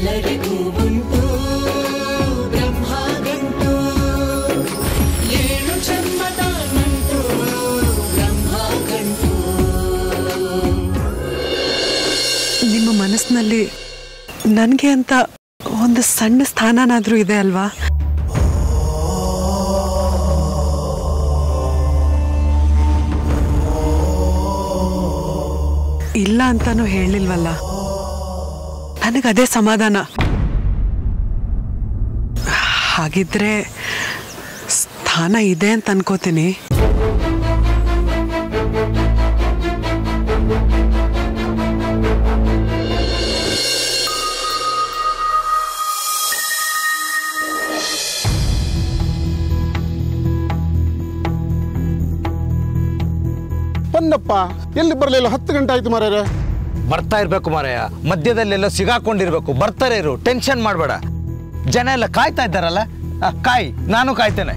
ಎಲ್ಲರಿಗೂ ಉಂಟು ಬ್ರಹ್ಮ ಗಂಟು ಏಳು ಜನ್ಮದ ನಂಟು ಬ್ರಹ್ಮ ಗಂಟು ನಿಮ್ಮ ಮನಸ್ಸಿನಲ್ಲಿ ನನಗೆ ಅಂತ ಒಂದು ಸಣ್ಣ ಸ್ಥಾನನಾದರೂ ಇದೆ ಅಲ್ವಾ ಇಲ್ಲ ಅಂತಾನು ಹೇಳಿಲ್ವಲ್ಲ ನನಗದೇ ಸಮಾಧಾನ ಹಾಗಿದ್ರೆ ಸ್ಥಾನ ಇದೆ ಅಂತ ಅನ್ಕೋತೀನಿ ಪನ್ನಪ್ಪ ಎಲ್ಲಿ ಬರಲಿಲ್ಲ ಹತ್ತು ಗಂಟೆ ಆಯ್ತು ಮಾರ್ಯಾರೆ ಬರ್ತಾ ಇರ್ಬೇಕು ಮಾರಾಯ ಮಧ್ಯದಲ್ಲೆಲ್ಲ ಸಿಗಾಕೊಂಡಿರ್ಬೇಕು ಬರ್ತಾರೆ ಇರು ಟೆನ್ಷನ್ ಮಾಡಬೇಡ ಜನ ಎಲ್ಲ ಕಾಯ್ತಾ ಇದ್ದಾರಲ್ಲ ಆ, ಕಾಯ್ ನಾನು ಕಾಯ್ತೇನೆ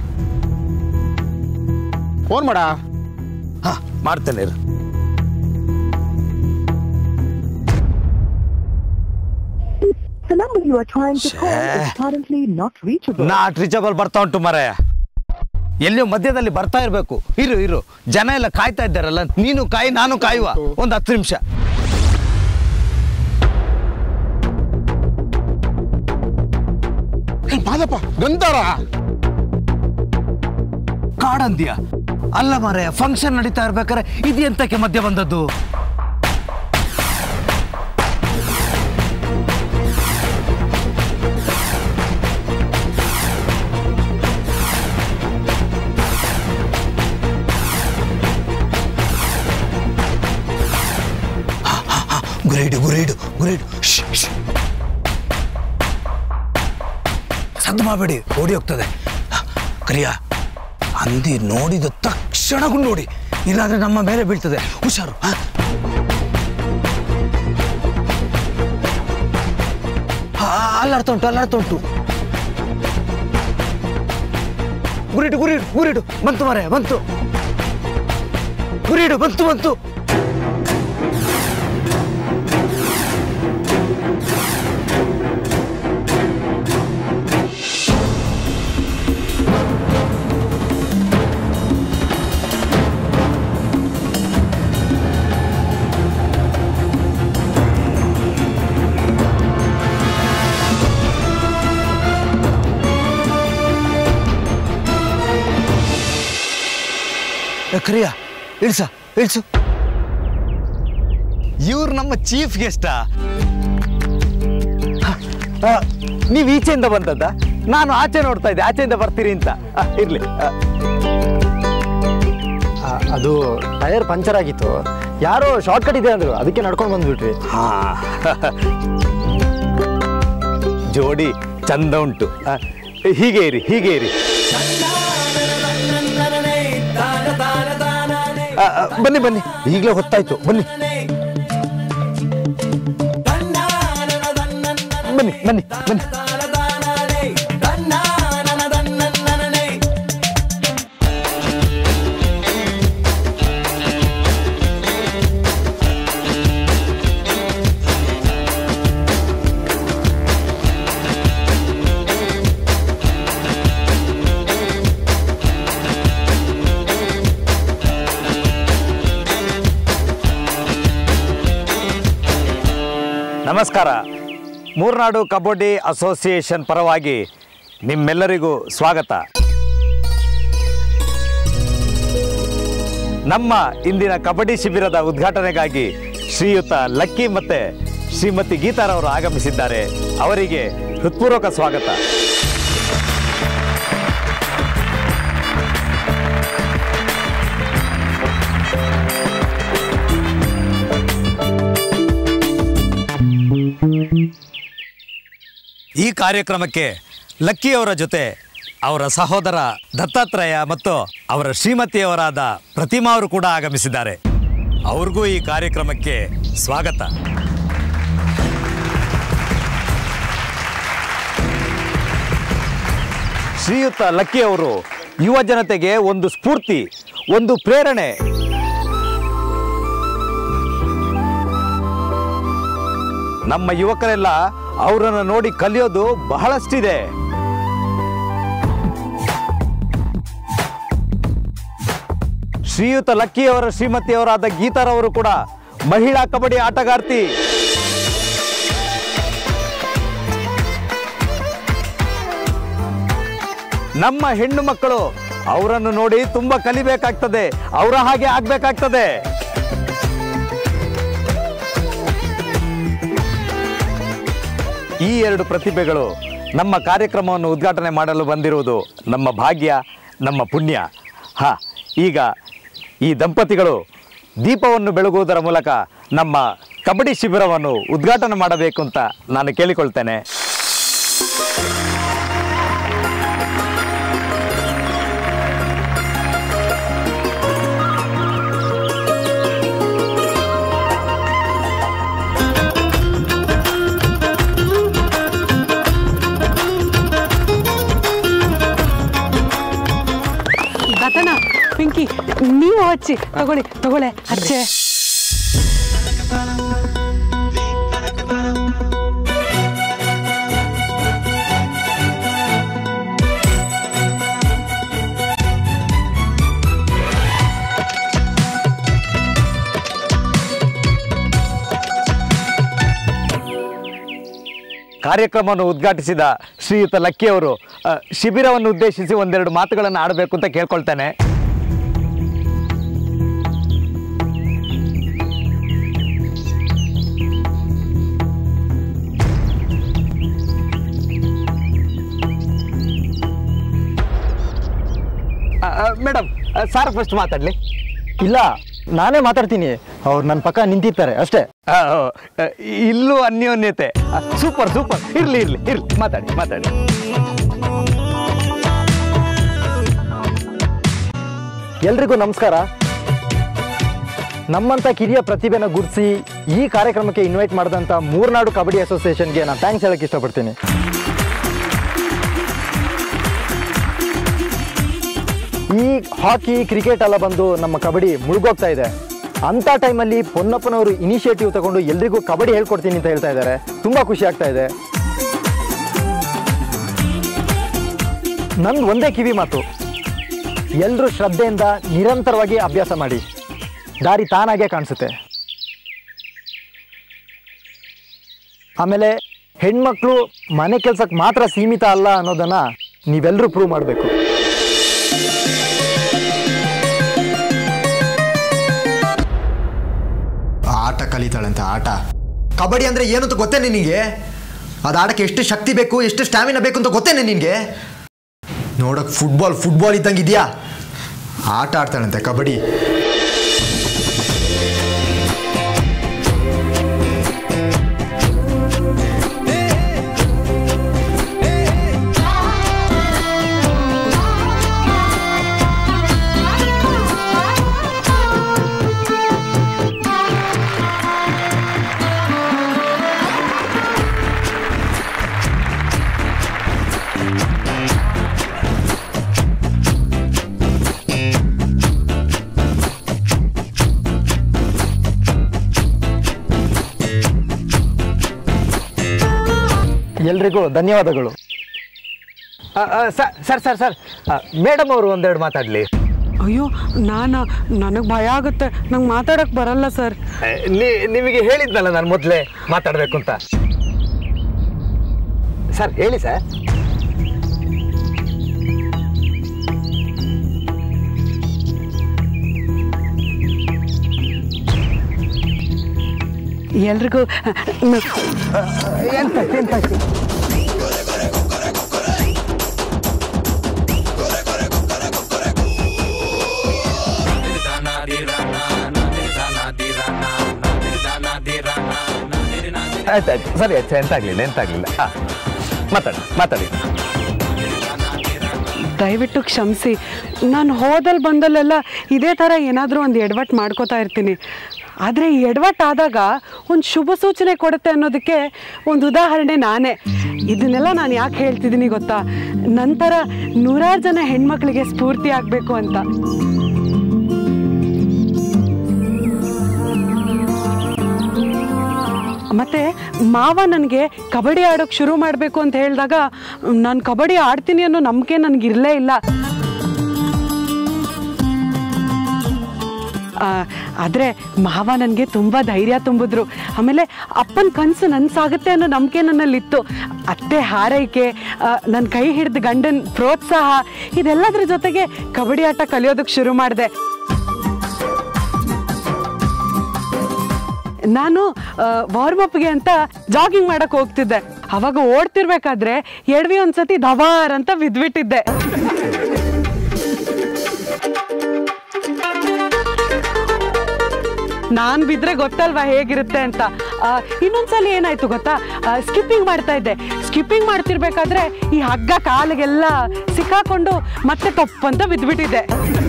ಫೋನ್ ಮಾಡ ಹಾ ಮಾಡ್ತೇನೆ ಇರು The number you are trying to call is Shit. currently not reachable. Not reachable ಬರ್ತಾ ಉಂಟು ಮಾರಾಯ ಎಲ್ಲಿಯೋ ಮಧ್ಯದಲ್ಲಿ ಬರ್ತಾ ಇರಬೇಕು ಇರು ಇರು ಜನ ಎಲ್ಲ ಕಾಯ್ತಾ ಇದ್ದಾರಲ್ಲ ನೀನು ಕಾಯಿ ನಾನು ಕಾಯುವ ಒಂದು ಹತ್ತು ನಿಮಿಷ ಏ, ಮಾದಪ್ಪ ಗಂತಾರ ಕಾಡಂದ್ಯ ಅಲ್ಲ ಮಾರಾಯ ಫಂಕ್ಷನ್ ನಡೀತಾ ಇರ್ಬೇಕಾರೆ ಇದು ಎಂತಕ್ಕೆ ಮಧ್ಯ ಬಂದದ್ದು ಗುರೇಡು ಗುರೇಡು ಗುರೇಡು ಶ್, ಶ್. ಸದ್ದು ಮಾಡಬೇಡಿ ಓಡಿ ಹೋಗ್ತದೆ ಕರಿಯ ಹಂದಿ ನೋಡಿದ ತಕ್ಷಣ ಗುಂಡೋಡಿ ಇಲ್ಲಾಂದ್ರೆ ನಮ್ಮ ಮೇಲೆ ಬೀಳ್ತದೆ ಹುಷಾರು ಹ? ಆ, ಅಲ್ಲಾಡ್ತಾ ಉಂಟು ಅಲ್ಲಾಡ್ತಾ ಉಂಟು ಗುರಿಡು ಗುರಿಡು ಗುರಿಡು ಬಂತು ಮಾರೆ ಬಂತು ಗುರಿಡು ಬಂತು ಬಂತು ಏ, ಕರಿಯ ಇಳ್ಸ ಇಳ್ಸು ಇವ್ರು ನಮ್ಮ ಚೀಫ್ ಗೆಸ್ಟಾ ನೀವು ಈಚೆಯಿಂದ ಬಂದದ್ದ ನಾನು ಆಚೆ ನೋಡ್ತಾ ಇದ್ದೆ ಆಚೆಯಿಂದ ಬರ್ತೀರಿ ಅಂತ ಆ, ಇರ್ಲಿ ಆ, ಆ, ಅದು ಟೈರ್ ಪಂಚರ್ ಆಗಿತ್ತು ಯಾರೋ ಶಾರ್ಟ್ ಕಟ್ ಇದೆ ಅಂದ್ರು ಅದಕ್ಕೆ ನಡ್ಕೊಂಡು ಬಂದ್ಬಿಟ್ವಿ ಹಾ ಜೋಡಿ ಚಂದ ಉಂಟು ಆ, ಹೀಗೆ ಇರಿ ಹೀಗೆ ಇರಿ ಆ, ಆ, ಬನ್ನಿ ಬನ್ನಿ ಈಗಲೇ ಹೊತ್ತಾಯ್ತು ಬನ್ನಿ ಬನ್ನಿ ಬನ್ನಿ ಬನ್ನಿ ನಮಸ್ಕಾರ ಮೂರ್ನಾಡು ಕಬಡ್ಡಿ ಅಸೋಸಿಯೇಷನ್ ಪರವಾಗಿ ನಿಮ್ಮೆಲ್ಲರಿಗೂ ಸ್ವಾಗತ ನಮ್ಮ ಇಂದಿನ ಕಬಡ್ಡಿ ಶಿಬಿರದ ಉದ್ಘಾಟನೆಗಾಗಿ ಶ್ರೀಯುತ ಲಕ್ಕಿ ಮತ್ತೆ ಶ್ರೀಮತಿ ಗೀತಾರವರು ಆಗಮಿಸಿದ್ದಾರೆ ಅವರಿಗೆ ಹೃತ್ಪೂರ್ವಕ ಸ್ವಾಗತ ಈ ಕಾರ್ಯಕ್ರಮಕ್ಕೆ ಲಕ್ಕಿಯವರ ಜೊತೆ ಅವರ ಸಹೋದರ ದತ್ತಾತ್ರೇಯ ಮತ್ತು ಅವರ ಶ್ರೀಮತಿಯವರಾದ ಪ್ರತಿಮಾ ಅವರು ಕೂಡ ಆಗಮಿಸಿದ್ದಾರೆ ಅವ್ರಿಗೂ ಈ ಕಾರ್ಯಕ್ರಮಕ್ಕೆ ಸ್ವಾಗತ ಶ್ರೀಯುತ ಲಕ್ಕಿ ಅವರು ಯುವ ಜನತೆಗೆ ಒಂದು ಸ್ಫೂರ್ತಿ ಒಂದು ಪ್ರೇರಣೆ ನಮ್ಮ ಯುವಕರೆಲ್ಲ ಅವರನ್ನು ನೋಡಿ ಕಲಿಯೋದು ಬಹಳಷ್ಟಿದೆ ಶ್ರೀಯುತ ಲಕ್ಕಿಯವರ ಶ್ರೀಮತಿಯವರಾದ ಗೀತಾರವರು ಕೂಡ ಮಹಿಳಾ ಕಬಡ್ಡಿ ಆಟಗಾರ್ತಿ ನಮ್ಮ ಹೆಣ್ಣು ಮಕ್ಕಳು ಅವರನ್ನು ನೋಡಿ ತುಂಬಾ ಕಲಿಬೇಕಾಗ್ತದೆ ಅವರ ಹಾಗೆ ಆಗ್ಬೇಕಾಗ್ತದೆ ಈ ಎರಡು ಪ್ರತಿಭೆಗಳು ನಮ್ಮ ಕಾರ್ಯಕ್ರಮವನ್ನು ಉದ್ಘಾಟನೆ ಮಾಡಲು ಬಂದಿರುವುದು ನಮ್ಮ ಭಾಗ್ಯ ನಮ್ಮ ಪುಣ್ಯ ಹಾ ಈಗ ಈ ದಂಪತಿಗಳು ದೀಪವನ್ನು ಬೆಳಗುವುದರ ಮೂಲಕ ನಮ್ಮ ಕಬಡ್ಡಿ ಶಿಬಿರವನ್ನು ಉದ್ಘಾಟನೆ ಮಾಡಬೇಕು ಅಂತ ನಾನು ಕೇಳಿಕೊಳ್ತೇನೆ ಗತನ ಪಿಂಕಿ ನೀವು ಹಚ್ಚಿ ತಗೊಳ್ಳಿ ತಗೊಳ್ಳೆ ಹಚ್ಚೆ ಕಾರ್ಯಕ್ರಮವನ್ನು ಉದ್ಘಾಟಿಸಿದ ಶ್ರೀಯುತ ಲಕ್ಕಿಯವರು ಅ, ಶಿಬಿರವನ್ನು ಉದ್ದೇಶಿಸಿ ಒಂದೆರಡು ಮಾತುಗಳನ್ನು ಆಡಬೇಕು ಅಂತ ಕೇಳ್ಕೊಳ್ತೇನೆ ಮೇಡಮ್ ಸಾರ್ ಫಸ್ಟ್ ಮಾತಾಡಲಿ ಇಲ್ಲ ನಾನೇ ಮಾತಾಡ್ತೀನಿ ಅವ್ರು ನನ್ನ ಪಕ್ಕ ನಿಂತಿರ್ತಾರೆ ಅಷ್ಟೇ ಇಲ್ಲೂ ಅನ್ಯೋನ್ಯತೆ ಸೂಪರ್ ಸೂಪರ್ ಇರ್ಲಿ ಇರ್ಲಿ ಇರ್ಲಿ ಮಾತಾಡಿ ಮಾತಾಡಿ ಎಲ್ರಿಗೂ ನಮಸ್ಕಾರ ನಮ್ಮಂಥ ಕಿರಿಯ ಪ್ರತಿಭೆನ ಗುರುತಿಸಿ ಈ ಕಾರ್ಯಕ್ರಮಕ್ಕೆ ಇನ್ವೈಟ್ ಮಾಡಿದಂಥ ಮೂರ್ನಾಡು ಕಬಡ್ಡಿ ಅಸೋಸಿಯೇಷನ್ಗೆ ನಾನು ಥ್ಯಾಂಕ್ಸ್ ಹೇಳಕ್ಕೆ ಇಷ್ಟಪಡ್ತೀನಿ ಈ ಹಾಕಿ ಕ್ರಿಕೆಟ್ ಎಲ್ಲ ಬಂದು ನಮ್ಮ ಕಬಡ್ಡಿ ಮುಳುಗೋಗ್ತಾ ಇದೆ ಅಂಥ ಟೈಮಲ್ಲಿ ಪೊನ್ನಪ್ಪನವರು ಇನಿಷಿಯೇಟಿವ್ ತಗೊಂಡು ಎಲ್ರಿಗೂ ಕಬಡ್ಡಿ ಹೇಳ್ಕೊಡ್ತೀನಿ ಅಂತ ಹೇಳ್ತಾ ಇದ್ದಾರೆ ತುಂಬ ಖುಷಿ ಆಗ್ತಾ ಇದೆ ನಂದು ಒಂದೇ ಕಿವಿ ಮಾತು ಎಲ್ಲರೂ ಶ್ರದ್ಧೆಯಿಂದ ನಿರಂತರವಾಗಿ ಅಭ್ಯಾಸ ಮಾಡಿ ದಾರಿ ತಾನಾಗೆ ಕಾಣಿಸುತ್ತೆ ಆಮೇಲೆ ಹೆಣ್ಮಕ್ಳು ಮನೆ ಕೆಲ್ಸಕ್ಕೆ ಮಾತ್ರ ಸೀಮಿತ ಅಲ್ಲ ಅನ್ನೋದನ್ನ ನೀವೆಲ್ಲರೂ ಪ್ರೂವ್ ಮಾಡಬೇಕು ಆಟ ಕಲಿತಾಳಂತೆ ಆಟ ಕಬಡ್ಡಿ ಅಂದರೆ ಏನು ಅಂತ ಗೊತ್ತೇ ನಿನಗೆ ಅದು ಆಡಕ್ಕೆ ಎಷ್ಟು ಶಕ್ತಿ ಬೇಕು ಎಷ್ಟು ಸ್ಟ್ಯಾಮಿನಾ ಬೇಕು ಅಂತ ಗೊತ್ತೇನೆ ನಿನಗೆ ನೋಡಕ್ಕೆ ಫುಟ್ಬಾಲ್ ಫುಟ್ಬಾಲ್ ಇದ್ದಂಗೆ ಇದೆಯಾ ಆಟ ಆಡ್ತಾಳಂತೆ ಕಬಡ್ಡಿ ಎಲ್ರಿಗೂ ಧನ್ಯವಾದಗಳು ಸರ್ ಸರ್ ಸರ್ ಮೇಡಮ್ ಅವರು ಒಂದೆರಡು ಮಾತಾಡಲಿ ಅಯ್ಯೋ ನಾನ ನನಗೆ ಭಯ ಆಗುತ್ತೆ ನಂಗೆ ಮಾತಾಡಕ್ ಬರಲ್ಲ ಸರ್ ನಿಮಗೆ ಹೇಳಿದ್ನಲ್ಲ ನಾನು ಮೊದಲೇ ಮಾತಾಡಬೇಕು ಅಂತ ಸರ್ ಹೇಳಿ ಸರ್ ಎಲ್ರಿಗೂ ಎಂತ ಎಂತ ಆಯ್ತಾಯ್ತು ಸರಿ ಆಯ್ತು ಎಂತಾಗ್ಲಿಲ್ಲ ಎಂತಾಗ್ಲಿಲ್ಲ ಹಾಂ ಮಾತಾಡಿ ಮಾತಾಡಿ ದಯವಿಟ್ಟು ಕ್ಷಮಿಸಿ ನಾನು ಹೋದಲ್ಲಿ ಬಂದಲ್ಲೆಲ್ಲ ಇದೇ ಥರ ಏನಾದರೂ ಒಂದು ಎಡವಟ್ಟು ಮಾಡ್ಕೋತಾ ಇರ್ತೀನಿ ಆದರೆ ಈ ಎಡವಟ್ಟು ಆದಾಗ ಒಂದು ಶುಭ ಸೂಚನೆ ಕೊಡುತ್ತೆ ಅನ್ನೋದಕ್ಕೆ ಒಂದು ಉದಾಹರಣೆ ನಾನೇ ಇದನ್ನೆಲ್ಲ ನಾನು ಯಾಕೆ ಹೇಳ್ತಿದ್ದೀನಿ ಗೊತ್ತಾ ನಂತರ ನೂರಾರು ಜನ ಹೆಣ್ಮಕ್ಳಿಗೆ ಸ್ಫೂರ್ತಿ ಆಗಬೇಕು ಅಂತ ಮತ್ತು ಮಾವ ನನಗೆ ಕಬಡ್ಡಿ ಆಡೋಕ್ಕೆ ಶುರು ಮಾಡಬೇಕು ಅಂತ ಹೇಳಿದಾಗ ನಾನು ಕಬಡ್ಡಿ ಆಡ್ತೀನಿ ಅನ್ನೋ ನಂಬಿಕೆ ನನಗಿರಲೇ ಇಲ್ಲ ಆದರೆ ಮಾವ ನನಗೆ ತುಂಬ ಧೈರ್ಯ ತುಂಬಿದ್ರು ಆಮೇಲೆ ಅಪ್ಪನ ಕನಸು ನನ್ಸಾಗುತ್ತೆ ಅನ್ನೋ ನಂಬಿಕೆ ನನ್ನಲ್ಲಿತ್ತು ಅತ್ತೆ ಹಾರೈಕೆ ನನ್ನ ಕೈ ಹಿಡಿದು ಗಂಡನ ಪ್ರೋತ್ಸಾಹ ಇದೆಲ್ಲದ್ರ ಜೊತೆಗೆ ಕಬಡ್ಡಿ ಆಟ ಕಲಿಯೋದಕ್ಕೆ ಶುರು ಮಾಡಿದೆ ನಾನು ವಾರ್ಮಪ್ಗೆ ಅಂತ ಜಾಗಿಂಗ್ ಮಾಡಕ್ಕೆ ಹೋಗ್ತಿದ್ದೆ ಅವಾಗ ಓಡ್ತಿರ್ಬೇಕಾದ್ರೆ ಎಡವಿ ಒಂದ್ಸತಿ ದವಾರ್ ಅಂತ ಬಿದ್ಬಿಟ್ಟಿದ್ದೆ ನಾನು ಬಿದ್ರೆ ಗೊತ್ತಲ್ವಾ ಹೇಗಿರುತ್ತೆ ಅಂತ ಆ, ಇನ್ನೊಂದ್ಸಲ ಏನಾಯ್ತು ಗೊತ್ತಾ ಸ್ಕಿಪ್ಪಿಂಗ್ ಮಾಡ್ತಾ ಇದ್ದೆ ಸ್ಕಿಪ್ಪಿಂಗ್ ಮಾಡ್ತಿರ್ಬೇಕಾದ್ರೆ ಈ ಹಗ್ಗ ಕಾಲಿಗೆಲ್ಲ ಸಿಕ್ಕಾಕೊಂಡು ಮತ್ತೆ ತಪ್ಪಂತ ಬಿದ್ಬಿಟ್ಟಿದ್ದೆ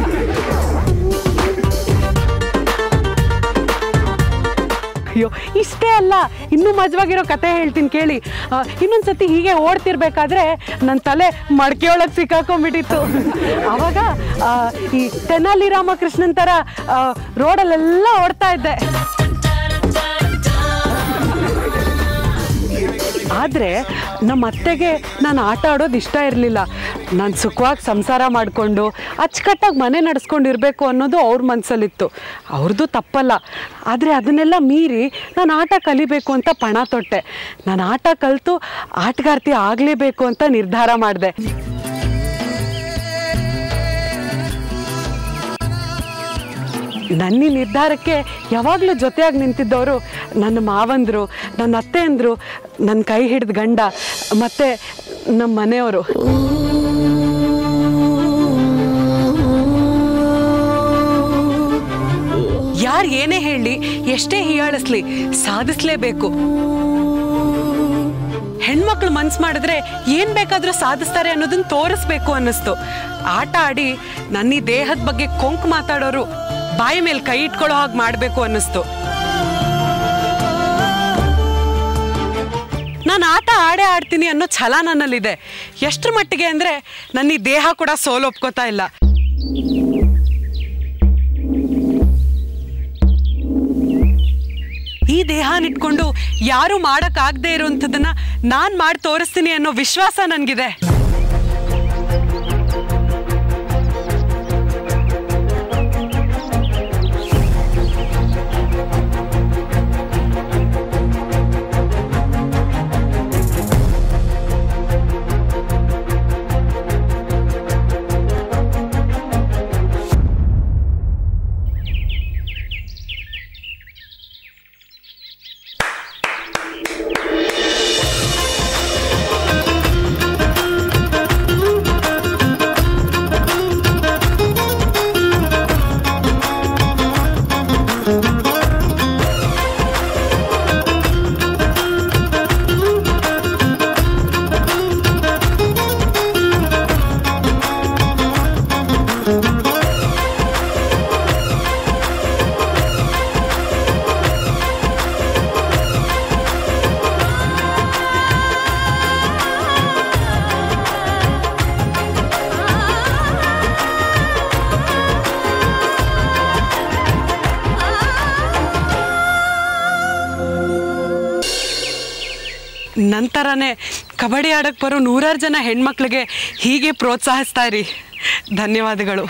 ಅಯ್ಯೋ ಇಷ್ಟೇ ಅಲ್ಲ ಇನ್ನೂ ಮಜವಾಗಿರೋ ಕತೆ ಹೇಳ್ತೀನಿ ಕೇಳಿ ಆ, ಇನ್ನೊಂದ್ಸತಿ ಹೀಗೆ ಓಡ್ತಿರ್ಬೇಕಾದ್ರೆ ನನ್ನ ತಲೆ ಮಡಕೆ ಒಳಗೆ ಸಿಕ್ಕಾಕೊಂಡ್ಬಿಟ್ಟಿತ್ತು ಆವಾಗ ಆ, ಈ ತೆನಾಲಿ ರಾಮಕೃಷ್ಣನ್ ಥರ ಆ, ರೋಡಲ್ಲೆಲ್ಲ ಓಡ್ತಾ ಇದ್ದೆ ಆದರೆ ನಮ್ಮ ಅತ್ತೆಗೆ ನಾನು ಆಟ ಆಡೋದು ಇಷ್ಟ ಇರಲಿಲ್ಲ ನಾನು ಸುಖವಾಗಿ ಸಂಸಾರ ಮಾಡಿಕೊಂಡು ಅಚ್ಚುಕಟ್ಟಾಗಿ ಮನೆ ನಡೆಸ್ಕೊಂಡಿರ್ಬೇಕು ಅನ್ನೋದು ಅವ್ರ ಮನಸ್ಸಲ್ಲಿತ್ತು ಅವ್ರದ್ದು ತಪ್ಪಲ್ಲ ಆದರೆ ಅದನ್ನೆಲ್ಲ ಮೀರಿ ನಾನು ಆಟ ಕಲಿಬೇಕು ಅಂತ ಪಣ ತೊಟ್ಟೆ ನಾನು ಆಟ ಕಲಿತು ಆಟಗಾರ್ತಿ ಆಗಲೇಬೇಕು ಅಂತ ನಿರ್ಧಾರ ಮಾಡಿದೆ ನನ್ನ ಈ ನಿರ್ಧಾರಕ್ಕೆ ಯಾವಾಗಲೂ ಜೊತೆಯಾಗಿ ನಿಂತಿದ್ದವರು ನನ್ನ ಮಾವಂದರು ನನ್ನ ಅತ್ತೆ ಅಂದರು ನನ್ನ ಕೈ ಹಿಡಿದ ಗಂಡ ಮತ್ತು ನಮ್ಮ ಮನೆಯವರು ಯಾರು ಏನೇ ಹೇಳಿ ಎಷ್ಟೇ ಹೀಯಾಳಿಸ್ಲಿ ಸಾಧಿಸ್ಲೇಬೇಕು ಹೆಣ್ಮಕ್ಳು ಮನ್ಸು ಮಾಡಿದ್ರೆ ಏನ್ ಬೇಕಾದ್ರೂ ಸಾಧಿಸ್ತಾರೆ ಅನ್ನೋದನ್ನ ತೋರಿಸ್ಬೇಕು ಅನ್ನಿಸ್ತು ಆಟ ಆಡಿ ನನ್ನ ಈ ದೇಹದ ಬಗ್ಗೆ ಕೊಂಕ್ ಮಾತಾಡೋರು ಬಾಯಿ ಮೇಲೆ ಕೈ ಇಟ್ಕೊಳ್ಳೋ ಹಾಗೆ ಮಾಡಬೇಕು ಅನ್ನಿಸ್ತು ನಾನು ಆಟ ಆಡೇ ಆಡ್ತೀನಿ ಅನ್ನೋ ಛಲ ನನ್ನಲ್ಲಿದೆ ಎಷ್ಟ್ರ ಮಟ್ಟಿಗೆ ಅಂದರೆ ನನ್ನ ಈ ದೇಹ ಕೂಡ ಸೋಲೊಪ್ಕೋತಾ ಇಲ್ಲ ಈ ದೇಹನಿಟ್ಕೊಂಡು ಯಾರು ಮಾಡೋಕ್ಕಾಗದೇ ಇರುವಂಥದ್ದನ್ನ ನಾನು ಮಾಡಿ ತೋರಿಸ್ತೀನಿ ಅನ್ನೋ ವಿಶ್ವಾಸ ನನಗಿದೆ ನಂತರನೇ ಕಬಡ್ಡಿ ಆಡಕ್ಕೆ ಬರೋ ನೂರಾರು ಜನ ಹೆಣ್ಮಕ್ಳಿಗೆ ಹೀಗೆ ಪ್ರೋತ್ಸಾಹಿಸ್ತಾ ಇರಿ ಧನ್ಯವಾದಗಳು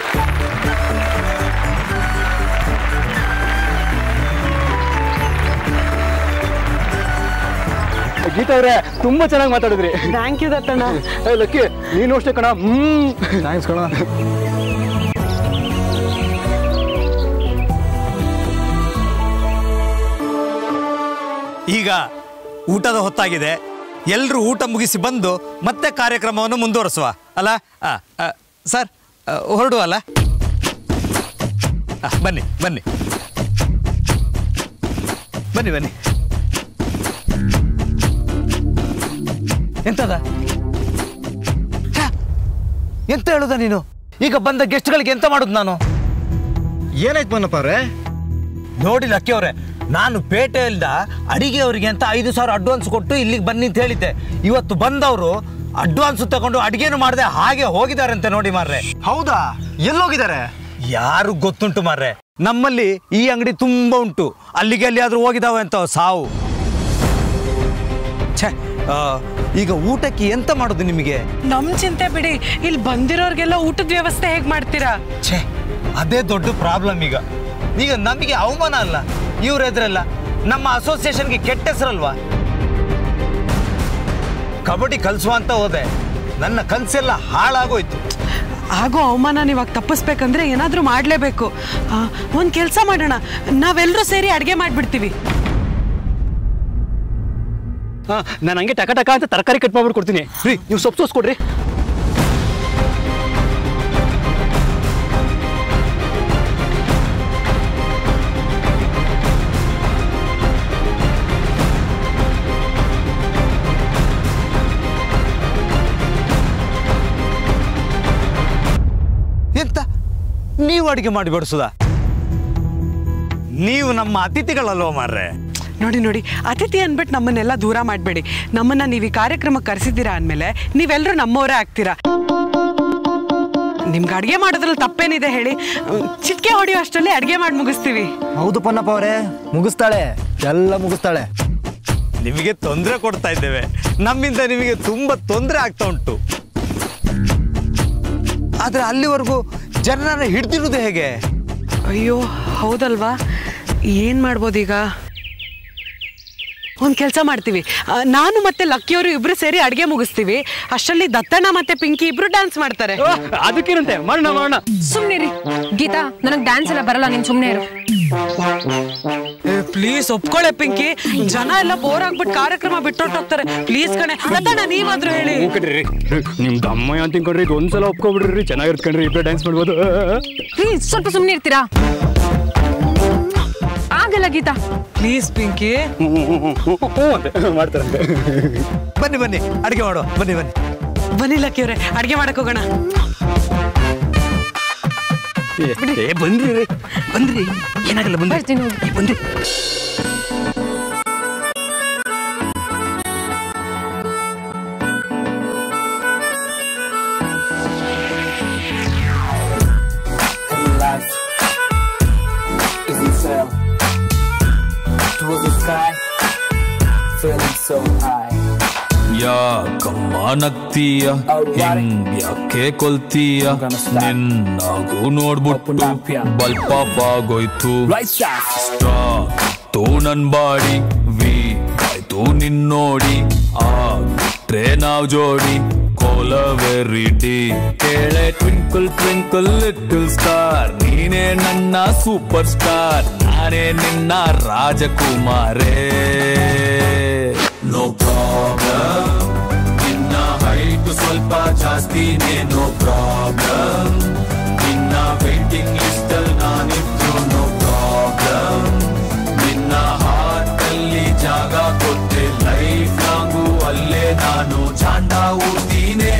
ಗೀತಾ ಅವರೇ ತುಂಬಾ ಚೆನ್ನಾಗಿ ಮಾತಾಡಿದ್ರಿ ಥ್ಯಾಂಕ್ ಯು ದತ್ತಣ್ಣ ಏ ಲಕ್ಕಿ ನೀನು ಅಷ್ಟೇ ಕಣ ಹ್ಮ್ ಥ್ಯಾಂಕ್ಸ್ ಕಣ ಈಗ ಊಟದ ಹೊತ್ತಾಗಿದೆ ಎಲ್ಲರೂ ಊಟ ಮುಗಿಸಿ ಬಂದು ಮತ್ತೆ ಕಾರ್ಯಕ್ರಮವನ್ನು ಮುಂದುವರಿಸುವ ಅಲ್ಲ ಆ, ಆ, ಸರ್ ಆ, ಹೊರಡುವ ಅಲ್ಲ ಆ, ಬನ್ನಿ ಬನ್ನಿ ಬನ್ನಿ ಬನ್ನಿ ಎಂತದ ಛ, ಎಂತ ಹೇಳುದ ನೀನು ಈಗ ಬಂದ ಗೆಸ್ಟ್ಗಳಿಗೆ ಎಂತ ಮಾಡುದು ನಾನು ಏನಾಯ್ತು ಮನ್ನಪ್ಪ ಅವ್ರೆ ನೋಡಿ ಲಕ್ಕಿ ಅವರೇ ನಾನು ಪೇಟೆಯಿಂದ ಅಡಿಗೆಯವರಿಗೆ ಅಂತ ಐದು ಸಾವಿರ ಅಡ್ವಾನ್ಸ್ ಕೊಟ್ಟು ಇಲ್ಲಿಗೆ ಬನ್ನಿ ಅಂತ ಹೇಳಿದ್ದೆ ಇವತ್ತು ಬಂದವರು ಅಡ್ವಾನ್ಸ್ ತಗೊಂಡು ಅಡಿಗೆನು ಮಾಡದೆ ಹಾಗೆ ಹೋಗಿದಾರಂತೆ ನೋಡಿ ಮಾರ್ರೆ ಹೌದಾ ಎಲ್ಲೋಗಿದ್ದಾರೆ ಯಾರು ಗೊತ್ತುಂಟು ಮಾರ್ರೆ ನಮ್ಮಲ್ಲಿ ಈ ಅಂಗಡಿ ತುಂಬಾ ಉಂಟು ಅಲ್ಲಿಗೆ ಅಲ್ಲಿ ಆದ್ರೂ ಹೋಗಿದಾವೆ ಅಂತ ಸಾವು ಛೇ ಆ, ಈಗ ಊಟಕ್ಕೆ ಎಂತ ಮಾಡೋದು ನಿಮಗೆ ನಮ್ ಚಿಂತೆ ಬಿಡಿ ಇಲ್ಲಿ ಬಂದಿರೋರ್ಗೆಲ್ಲ ಊಟದ ವ್ಯವಸ್ಥೆ ಹೇಗ್ ಮಾಡ್ತೀರಾ ಛೇ ಅದೇ ದೊಡ್ಡ ಪ್ರಾಬ್ಲಮ್ ಈಗ ಈಗ ನಮಗೆ ಅವಮಾನ ಅಲ್ಲ ಇವ್ರ ಎದುರಲ್ಲ ನಮ್ಮ ಅಸೋಸಿಯೇಷನ್ಗೆ ಕೆಟ್ಟ ಹೆಸರಲ್ವಾ ಕಬಡ್ಡಿ ಕಲಿಸುವ ಅಂತ ಹೋದೆ ನನ್ನ ಕನಸೆಲ್ಲ ಹಾಳಾಗೋಯ್ತು ಆಗೋ ಅವಮಾನ ಇವಾಗ ತಪ್ಪಿಸ್ಬೇಕಂದ್ರೆ ಏನಾದ್ರೂ ಮಾಡ್ಲೇಬೇಕು ಆ, ಒಂದ್ ಕೆಲ್ಸ ಮಾಡೋಣ ನಾವೆಲ್ಲರೂ ಸೇರಿ ಅಡ್ಗೆ ಮಾಡ್ಬಿಡ್ತೀವಿ ಹಾ ನಾನು ಹಂಗೆ ಟಕ ಟಕ ಅಂತ ತರಕಾರಿ ಕಟ್ ಮಾಡ್ಬಿಟ್ಟು ಕೊಡ್ತೀನಿ ರೀ ನೀವು ಸೊಪ್ಪು ಸೋಸ್ಕೊಡ್ರಿ ಎಂತ ನೀವು ಅಡಿಗೆ ಮಾಡಿ ಬಡಿಸುದ ನೀವು ನಮ್ಮ ಅತಿಥಿಗಳಲ್ವ ಮಾರ್ರೆ ನೋಡಿ ನೋಡಿ ಅತಿಥಿ ಅನ್ಬಿಟ್ಟು ನಮ್ಮನ್ನೆಲ್ಲ ದೂರ ಮಾಡಬೇಡಿ ನಮ್ಮನ್ನ ನೀವು ಈ ಕಾರ್ಯಕ್ರಮಕ್ಕೆ ಕರೆಸಿದ್ದೀರಾ ಅಂದಮೇಲೆ ನೀವೆಲ್ಲರೂ ನಮ್ಮವರೇ ಆಗ್ತೀರಾ ನಿಮ್ಗೆ ಅಡುಗೆ ಮಾಡೋದ್ರಲ್ಲಿ ತಪ್ಪೇನಿದೆ ಹೇಳಿ ಮ್, ಚಿಟಿಕೆ ಹೊಡೆಯೋ ಅಷ್ಟರಲ್ಲಿ ಅಡುಗೆ ಮಾಡಿ ಮುಗಿಸ್ತೀವಿ ಹೌದು ಪೊನ್ನಪ್ಪ ಅವರೇ ಮುಗಿಸ್ತಾಳೆ ಎಲ್ಲ ಮುಗಿಸ್ತಾಳೆ ನಿಮಗೆ ತೊಂದರೆ ಕೊಡ್ತಾ ಇದ್ದೇವೆ ನಮ್ಮಿಂದ ನಿಮಗೆ ತುಂಬಾ ತೊಂದರೆ ಆಗ್ತಾ ಉಂಟು ಆದ್ರೆ ಅಲ್ಲಿವರೆಗೂ ಜನರನ್ನ ಹಿಡ್ದಿರುವುದು ಹೇಗೆ ಅಯ್ಯೋ ಹೌದಲ್ವಾ ಏನು ಮಾಡ್ಬೋದೀಗ ಒಂದು ಕೆಲಸ ಮಾಡ್ತೀವಿ ಆ, ನಾನು ಮತ್ತೆ ಲಕ್ಕಿಯವರು ಇಬ್ರು ಸೇರಿ ಅಡುಗೆ ಮುಗಿಸ್ತೀವಿ ಅಷ್ಟರಲ್ಲಿ ದತ್ತಣ್ಣ ಮತ್ತೆ ಪಿಂಕಿ ಇಬ್ರು ಡ್ಯಾನ್ಸ್ ಮಾಡ್ತಾರೆ ಅದಕ್ಕೇನಂತೆ ಮಾಡೋಣ ಮಾಡೋಣ ಸುಮ್ನಿರಿ ಗೀತಾ ನನಗ್ ಡ್ಯಾನ್ಸ್ ಎಲ್ಲ ಬರಲ್ಲ ನೀನ್ ಸುಮ್ನೆ ಇರು ಪ್ಲೀಸ್ ಒಪ್ಕೊಳ್ಳೆ ಪಿಂಕಿ ಜನ ಎಲ್ಲ ಬೋರ್ ಆಗ್ಬಿಟ್ಟು ಕಾರ್ಯಕ್ರಮ ಬಿಟ್ಟೊಟ್ಟೋಗ್ತಾರೆ ಪ್ಲೀಸ್ ಕಣೆ ದತ್ತಣ್ಣ ನೀವಾದ್ರೂ ಹೇಳಿ ಕಣ್ರಿ ನಿಮ್ದು ಅಮ್ಮ ಅಂತ ತಿನ್ಕೊಂಡ್ರಿ ಇದು ಒಂದ್ಸಲ ಒಪ್ಕೊಬಿಡ್ರಿ ಚೆನ್ನಾಗಿರುತ್ತೆ ಕಣ್ರಿ ಇಬ್ಬರು ಡ್ಯಾನ್ಸ್ ಮಾಡ್ಬೋದು ಪ್ಲೀಸ್ ಸ್ವಲ್ಪ ಸುಮ್ನೆ ಇರ್ತೀರಾ ಆಗಲ್ಲ ಗೀತಾ ಪ್ಲೀಸ್ ಪಿಂಕಿ ಹ್ಞೂ ಅಂತೆ ಮಾಡ್ತಾರಂತೆ ಬನ್ನಿ ಬನ್ನಿ ಅಡಿಗೆ ಮಾಡುವ ಬನ್ನಿ ಬನ್ನಿ ಬನ್ನಿ ಲಕ್ಕಿಯವ್ರೆ ಅಡುಗೆ ಮಾಡಕ್ ಹೋಗೋಣ ಏ ಬಂದ್ರಿ ರೀ ಬಂದ್ರಿ ಏನಾಗಲ್ಲ ಬಂದ್ರಿ ಬರ್ತೀನಿ ಹೋಗಿ. ಏ, ಬಂದ್ರಿ life isn't fair. Towards the sky, feeling so high. ಯಾಕಮ್ಮ ನಗ್ತೀಯ ಹಿಂಗ್ಯಾಕೆ ಕೊಲ್ತೀಯ ನಿನ್ನಾಗೂ ನೋಡ್ಬಿಟ್ಟು ಬಲ್ಪ ಬಾಗೋಯ್ತು Right side, ಸ್ಟಾಕ್ ನನ್ ಬಾಡಿ ವೀಕ್ ಆಯ್ತು ನಿನ್ನೋಡಿ ಆಗ್ಬಿಟ್ರೆ ನಾವ್ ಜೋಡಿ ಕೋಲವೆರಿಟಿ ಕೇಳೆ ಟ್ವಿಂಕಲ್ ಟ್ವಿಂಕಲ್ ಲಿಟಲ್ ಸ್ಟಾರ್ ನೀನೇ ನನ್ನ ಸೂಪರ್ ಸ್ಟಾರ್ ನಾನೇ ನಿನ್ನ ರಾಜಕುಮಾರೇ ನೋ ಪ್ರಾಬ್ಲಮ್ ನಿನ್ನ ಹೈಟ್ ಸ್ವಲ್ಪ ಜಾಸ್ತಿನೇ ನೋ ಪ್ರಾಬ್ಲಮ್ ನಿನ್ನ ವೇಟಿಂಗ್ ಲಿಸ್ಟ್ ಅಲ್ಲಿ ನಾನಿದ್ರು ನೋ ಪ್ರಾಬ್ಲಮ್ ನಿನ್ನ ಹಾರ್ಟ್ ಅಲ್ಲಿ ಜಾಗ ಕೊಟ್ಟೆ ಲೈಫ್ ಲಾಂಗು ಅಲ್ಲೇ ನಾನು ಚಾಂಡ ಊಡ್ತೀನಿ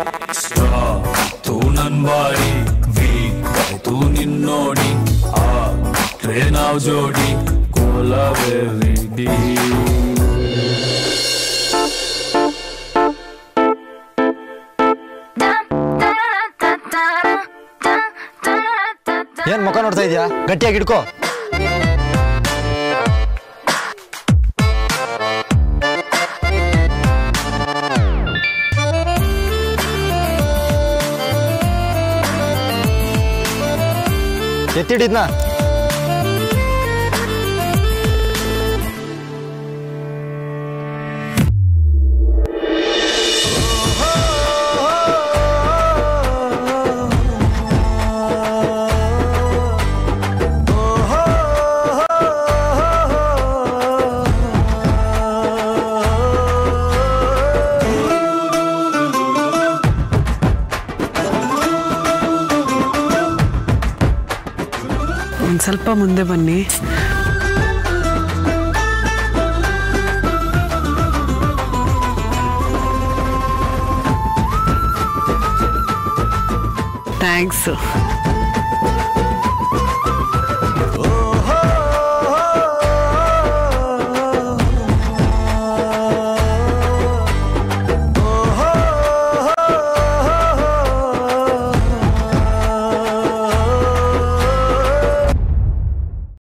ತು ನನ್ ಬಾಡಿ ವೀಕ್ ಆಯ್ತು ನಿನ್ನೋಡಿ ಆ ನಾವ್ ಜೋಡಿ ಕೋಲವೆರಿಡಿ ಏನ್ ಮುಖ ನೋಡ್ತಾ ಇದೀಯಾ ಗಟ್ಟಿಯಾಗಿ ಹಿಡ್ಕೋ ಎತ್ತಿಡಿದ್ನಾ ಒಂದು ಸ್ವಲ್ಪ ಮುಂದೆ ಬನ್ನಿ ಥ್ಯಾಂಕ್ಸ್